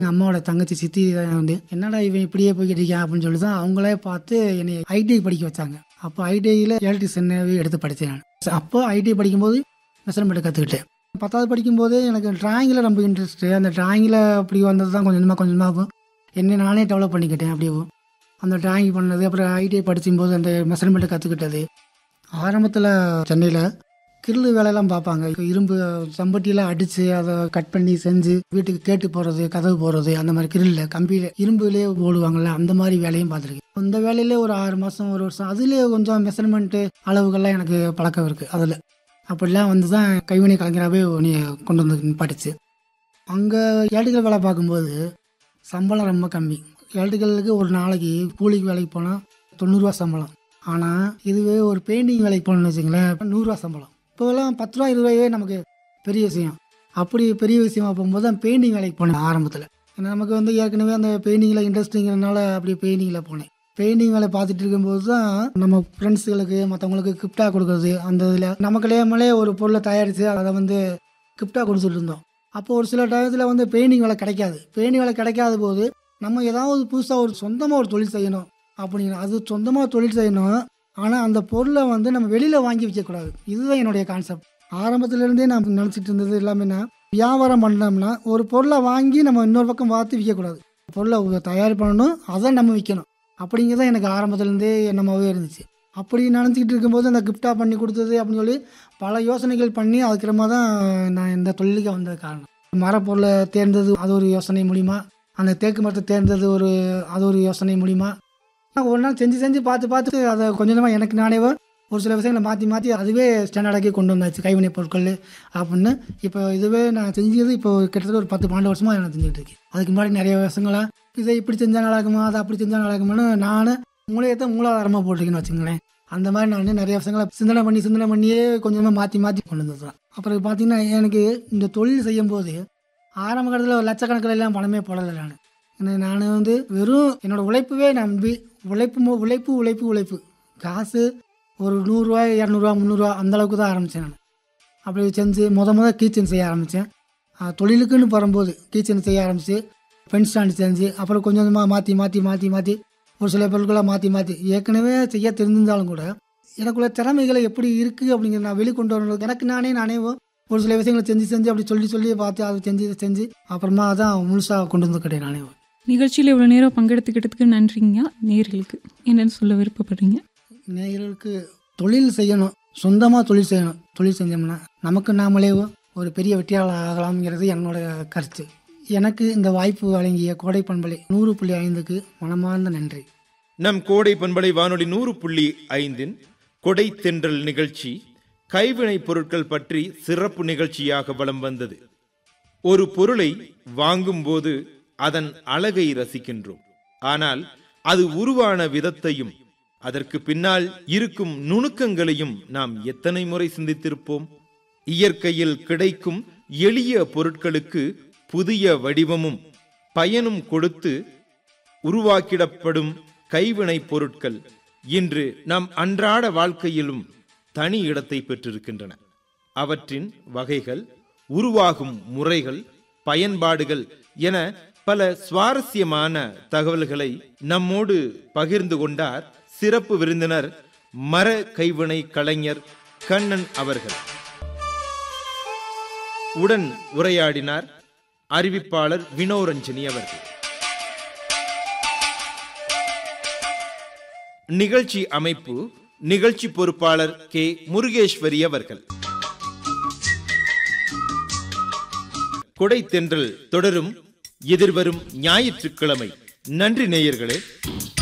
எங்கள் அம்மாவோட தங்கச்சி சித்தி தான் வந்து என்னடா இவன் இப்படியே போய்கிட்டு இருக்கான் அப்படின்னு சொல்லி தான் அவங்களே பார்த்து என்னை ஐடிஐ படிக்க வச்சாங்க அப்போ ஐடிஐயில் எலக்ட்ரிஷியனாகவே எடுத்து படித்தேன் நான் அப்போ ஐடிஐ படிக்கும்போது மெஷர்மெண்ட் கற்றுக்கிட்டேன் பத்தாவது படிக்கும்போது எனக்கு டிராயிங்கில் ரொம்ப இன்ட்ரெஸ்ட்டு அந்த டிராயிங்கில் அப்படி வந்தது தான் கொஞ்சமாக கொஞ்சமாக என்னை நானே டெவலப் பண்ணிக்கிட்டேன் அப்படியே அந்த டிராயிங் பண்ணது அப்புறம் ஐடிஐ படிக்கும்போது அந்த மெஷர்மெண்ட்டை கற்றுக்கிட்டது ஆரம்பத்தில் சென்னையில் கிரில்லு வேலையெல்லாம் பார்ப்பாங்க இப்போ இரும்பு சம்பட்டியெல்லாம் அடித்து அதை கட் பண்ணி செஞ்சு வீட்டுக்கு கேட்டு போடுறது கதவு போடுறது அந்த மாதிரி கிரில்ல கம்பியில் இரும்புலேயே போடுவாங்கல்ல அந்த மாதிரி வேலையும் பார்த்துருக்கேன் அந்த வேலையிலே ஒரு ஆறு மாதம் ஒரு வருஷம் அதுலேயே கொஞ்சம் மெஷர்மெண்ட்டு அளவுகள்லாம் எனக்கு பழக்கம் இருக்குது அதில் அப்படிலாம் வந்து தான் கைவினை கலைஞராகவே நீ கொண்டு வந்து படிச்சு அங்கே ஏடுகள் வேலை பார்க்கும்போது சம்பளம் ரொம்ப கம்மி ஏடுகளுக்கு ஒரு நாளைக்கு கூலிக்கு வேலைக்கு போனால் தொண்ணூறுரூவா சம்பளம் ஆனால் இதுவே ஒரு பெயிண்டிங் வேலைக்கு போகணும்னு வச்சுங்களேன் நூறுரூவா சம்பளம் இப்போலாம் பத்து ரூபா இருபது ரூபாயே நமக்கு பெரிய விஷயம் அப்படி பெரிய விஷயமா போகும்போது தான் பெயிண்டிங் வேலைக்கு போனேன் ஆரம்பத்தில் ஏன்னா நமக்கு வந்து ஏற்கனவே அந்த பெயிண்டிங்கில் இன்ட்ரெஸ்ட்டுங்கிறதுனால அப்படி பெயிண்டிங்கில் போனேன் பெயிண்டிங் வேலை பார்த்துட்டு இருக்கும்போது தான் நம்ம ஃப்ரெண்ட்ஸுகளுக்கு மற்றவங்களுக்கு கிஃப்டாக கொடுக்குறது அந்த இதில் நமக்குள்ளேயே ஒரு பொருளை தயாரித்து அதை வந்து கிஃப்டாக கொடுத்துட்டு இருந்தோம் அப்போ ஒரு சில டயத்தில் வந்து பெயிண்டிங் வேலை கிடைக்காது பெயிண்டிங் வேலை கிடைக்காத போது நம்ம ஏதாவது புதுசாக ஒரு சொந்தமாக ஒரு தொழில் செய்யணும் அப்படிங்கிற அது சொந்தமாக தொழில் செய்யணும் ஆனால் அந்த பொருளை வந்து நம்ம வெளியில் வாங்கி விற்கக்கூடாது இதுதான் என்னுடைய கான்செப்ட் ஆரம்பத்துலேருந்தே நான் நினச்சிட்டு இருந்தது எல்லாமே நான் வியாபாரம் பண்ணோம்னா ஒரு பொருளை வாங்கி நம்ம இன்னொரு பக்கம் பார்த்து விற்கக்கூடாது பொருளை தயார் பண்ணணும் அதை நம்ம விற்கணும் அப்படிங்கிறது எனக்கு ஆரம்பத்துலேருந்தே எண்ணமாகவே இருந்துச்சு அப்படி நினச்சிக்கிட்டு இருக்கும்போது அந்த கிஃப்டாக பண்ணி கொடுத்தது அப்படின்னு சொல்லி பல யோசனைகள் பண்ணி அதுக்கப்புறமா தான் நான் இந்த தொழிலுக்கு வந்தது காரணம் மரப்பொருளை தேர்ந்தது அது ஒரு யோசனை மூலிமா அந்த தேக்கு மரத்தை தேர்ந்தது ஒரு அது ஒரு யோசனை மூலிமா நான் ஒரு நாள் செஞ்சு செஞ்சு பார்த்து பார்த்து அதை கொஞ்சம் கொஞ்சமாக எனக்கு நானேவோ ஒரு சில விஷயங்களை மாற்றி மாற்றி அதுவே ஸ்டாண்டர்டாக்கி கொண்டு வந்தாச்சு கைவினை பொருட்கள் அப்படின்னு இப்போ இதுவே நான் செஞ்சது இப்போ கிட்டத்தட்ட ஒரு பத்து பன்னெண்டு வருஷமாக நான் செஞ்சுட்டு இருக்கேன் அதுக்கு முன்னாடி நிறைய வருஷங்களா இதை இப்படி செஞ்சால் நடக்குமா அதை அப்படி செஞ்சால் நடக்குமான்னு நான் மூளையத்தை மூலாதாரமாக போட்டிருக்கேன்னு வச்சுங்களேன் அந்த மாதிரி நான் நிறைய விஷயங்களை சிந்தனை பண்ணி சிந்தனை பண்ணியே கொஞ்சமாக மாற்றி மாற்றி கொண்டு வந்துடுறேன் அப்புறம் பார்த்தீங்கன்னா எனக்கு இந்த தொழில் செய்யும்போது ஆரம்ப கட்டத்தில் ஒரு லட்சக்கணக்கில் எல்லாம் பணமே போடலை நான் ஏன்னா நான் வந்து வெறும் என்னோட உழைப்பவே நம்பி உழைப்பு மு- உழைப்பு உழைப்பு உழைப்பு காசு ஒரு நூறுரூவா இரநூறுவா முந்நூறுரூவா அந்த அளவுக்கு தான் ஆரம்பித்தேன் நான் அப்படி செஞ்சு முத முத கீச்சன் செய்ய ஆரம்பித்தேன் தொழிலுக்குன்னு வரும்போது கீச்சன் செய்ய ஆரம்பித்து பென் ஸ்டாண்ட் செஞ்சு அப்புறம் கொஞ்சம் கொஞ்சமாக மாற்றி மாற்றி மாற்றி மாற்றி ஒரு சில பொருட்களை மாற்றி மாற்றி ஏற்கனவே செய்ய தெரிஞ்சிருந்தாலும் கூட எனக்குள்ள திறமைகளை எப்படி இருக்குது அப்படிங்கிற நான் வெளிக்கொண்டு வரணும் எனக்கு நானே நானே ஒரு சில விஷயங்களை செஞ்சு செஞ்சு அப்படி சொல்லி சொல்லி பார்த்து அதை செஞ்சு இதை செஞ்சு அப்புறமா தான் முழுசாக கொண்டு வந்து கிடையாது நானே நிகழ்ச்சியில் இவ்வளோ நேரம் பங்கெடுத்துக்கிட்டதுக்கு நன்றிங்க நேர்களுக்கு என்னன்னு சொல்ல விருப்பப்படுறீங்க நேயர்களுக்கு தொழில் செய்யணும் சொந்தமாக தொழில் செய்யணும் தொழில் செஞ்சோம்னா நமக்கு நாமளே ஒரு பெரிய வெற்றியாளர் ஆகலாம்ங்கிறது என்னோட கருத்து எனக்கு இந்த வாய்ப்பு வழங்கிய கோடை பண்பலை நூறு புள்ளி ஐந்துக்கு மனமார்ந்த நன்றி நம் கோடை பண்பலை வானொலி நூறு புள்ளி ஐந்தின் கொடை தென்றல் நிகழ்ச்சி கைவினைப் பொருட்கள் பற்றி சிறப்பு நிகழ்ச்சியாக வலம் வந்தது ஒரு பொருளை வாங்கும்போது அதன் அழகை ரசிக்கின்றோம் ஆனால் அது உருவான விதத்தையும் அதற்கு பின்னால் இருக்கும் நுணுக்கங்களையும் நாம் எத்தனை முறை சிந்தித்திருப்போம் இயற்கையில் கிடைக்கும் எளிய பொருட்களுக்கு புதிய வடிவமும் பயனும் கொடுத்து உருவாக்கிடப்படும் கைவினைப் பொருட்கள் இன்று நம் அன்றாட வாழ்க்கையிலும் தனி இடத்தை பெற்றிருக்கின்றன அவற்றின் வகைகள் உருவாகும் முறைகள் பயன்பாடுகள் என பல சுவாரஸ்யமான தகவல்களை நம்மோடு பகிர்ந்து கொண்டார் சிறப்பு விருந்தினர் மர கைவினை கலைஞர் கண்ணன் அவர்கள் உடன் உரையாடினார் அறிவிப்பாளர் வினோரஞ்சனி அவர்கள் நிகழ்ச்சி அமைப்பு நிகழ்ச்சி பொறுப்பாளர் கே முருகேஸ்வரி அவர்கள் கொடை தென்றல் தொடரும் எதிர்வரும் ஞாயிற்றுக்கிழமை நன்றி நேயர்களே